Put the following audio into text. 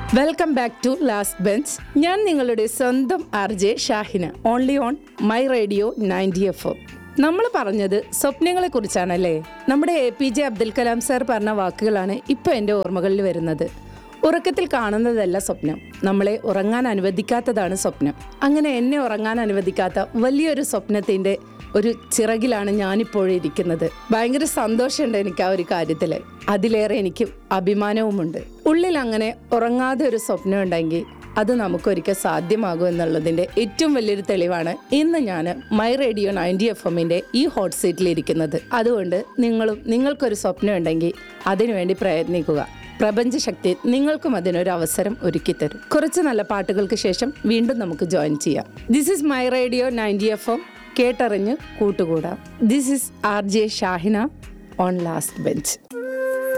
welcome back to last bench ഞാൻ നിങ്ങളുടെ സ്വന്തം R J Shahina only on my radio ninety F M നമ്മൾ പറഞ്ഞത് സ്വപ്നങ്ങളെ കുറിച്ചാണല്ലേ നമ്മുടെ A P J Abdul Kalam sir പറഞ്ഞ വാക്കുകളാണ് ഇപ്പോൾ എൻ്റെ ഓർമ്മകളിൽ വരുന്നത് ഉറക്കത്തിൽ കാണുന്നതല്ല സ്വപ്നം നമ്മളെ ഉറങ്ങാൻ അനുവദിക്കാത്തതാണ് സ്വപ്നം അങ്ങനെ എന്നെ ഉറങ്ങാൻ അനുവദിക്കാത്ത വലിയൊരു സ്വപ്നത്തിൻ്റെ ഒരു ചിറകിലാണ് ഞാനിപ്പോഴും ഇരിക്കുന്നത് ഭയങ്കര സന്തോഷമുണ്ട് എനിക്ക് ആ ഒരു കാര്യത്തിൽ അതിലേറെ എനിക്ക് അഭിമാനവുമുണ്ട് ഉള്ളിൽ അങ്ങനെ ഉറങ്ങാതെ ഒരു സ്വപ്നം ഉണ്ടെങ്കിൽ അത് നമുക്കൊരിക്കൽ സാധ്യമാകും എന്നുള്ളതിൻ്റെ ഏറ്റവും വലിയൊരു തെളിവാണ് ഇന്ന് ഞാൻ മൈ റേഡിയോ നയൻറ്റി എഫ് എമ്മിൻ്റെ ഈ ഹോട്ട് സീറ്റിൽ ഇരിക്കുന്നത് അതുകൊണ്ട് നിങ്ങളും നിങ്ങൾക്കൊരു സ്വപ്നം ഉണ്ടെങ്കിൽ അതിനുവേണ്ടി പ്രയത്നിക്കുക പ്രപഞ്ചശക്തി നിങ്ങൾക്കും അതിനൊരു അവസരം ഒരുക്കി തരും കുറച്ച് നല്ല പാട്ടുകൾക്ക് ശേഷം വീണ്ടും നമുക്ക് ജോയിൻ ചെയ്യാം this is my radio ninety F M കേട്ടറിഞ്ഞ് കൂട്ടുകൂടാം this is R J Shahina on last bench